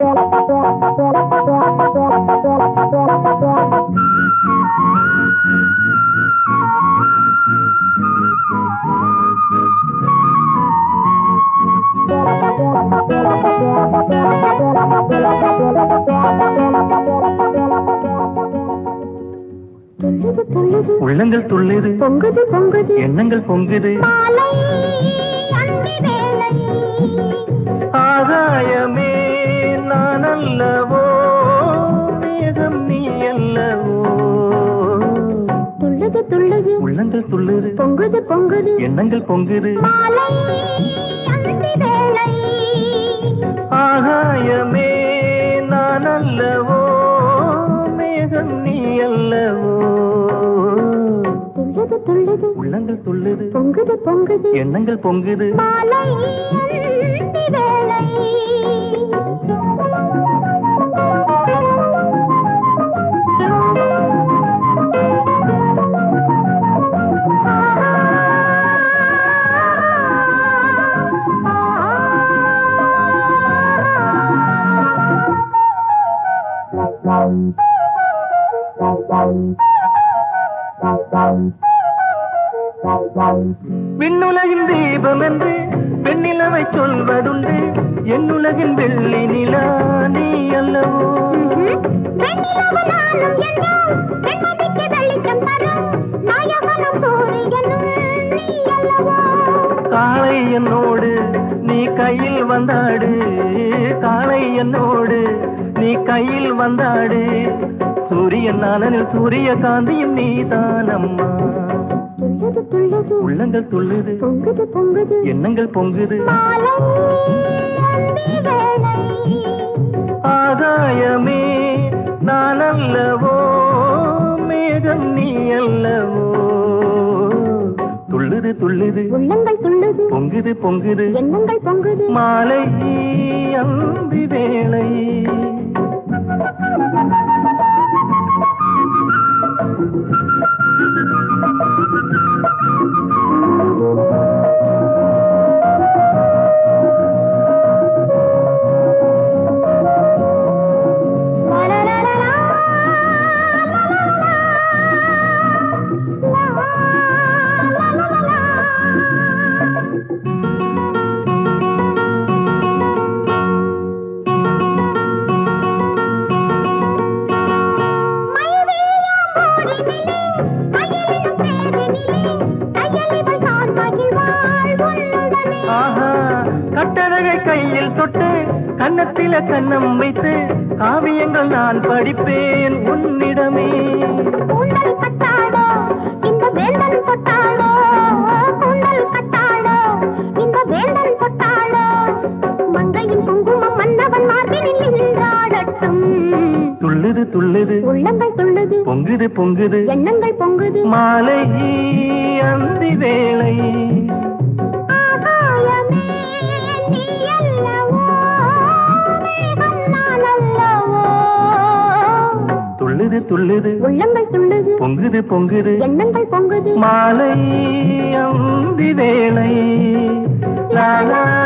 துள்ளுது துள்ளுது உள்ளங்கள் துள்ளுது பொங்குது பொங்குது எண்ணங்கள் பொங்குது மாலை அந்தி வேளை ஆகாயமே நான் அல்லவோ மேகம் நீ அல்லவோ துள்ளுது துள்ளுது உள்ளங்கள் துள்ளுது பொங்குது பொங்குது எண்ணங்கள் பொங்குது மாலை அந்தி வேளை ஆகாயமே நான் அல்லவோ மேகம் நீ அல்லவோ துள்ளுது துள்ளுது உள்ளங்கள் துள்ளுது பொங்குது பொங்குது எண்ணங்கள் பொங்குது மாலை அந்தி வேளை விண்ணுலகின் தீபம் என்று பெண்ணிலவை சொல்வதுண்டு என்னுலகின் வெள்ளி நிலா நீ அல்லவோ வெண்ணிலவு நாளும் என்றால் வெண்மதிக்கு வெளிச்சம் தரும் நாயகனும் சூரியனும் நீ அல்லவோ காளை என்னோடு நீ கையில் வந்தாடு காளை என்னோடு நீ கையில் வந்தாடு சூரியன் நாளனில் சூரிய காந்தியும் நீதானம்மா துள்ளுது துள்ளுது உள்ளங்கள் துள்ளுது பொங்குது பொங்குது எண்ணங்கள் பொங்குது மாலை அந்தி வேளை ஆகாயமே நான் அல்லவோ மேகம் நீ அல்லவோ துள்ளுது துள்ளுது உள்ளங்கள் துள்ளுது பொங்குது பொங்குது எண்ணங்கள் பொங்குது மாலை அந்தி வேளை லலலலலா, லலலலா, லலலலா. ஆஹா கட்டழகை கையில் தொட்டு கன்னத்தில கன்னம் வைத்து காவியங்கள் நான் படிப்பேன் உன்னிடமே துள்ளுது துள்ளுது உள்ளங்கள் துள்ளுது பொங்குது பொங்குது எண்ணங்கள் பொங்குது மாலை அந்தி வேளை ஆகாயமே நீ அல்லவோ மேகம் நான் அல்லவோ துள்ளுது துள்ளுது உள்ளங்கள் துள்ளுது பொங்குது பொங்குது எண்ணங்கள் பொங்குது மாலை அந்தி வேளை லாலா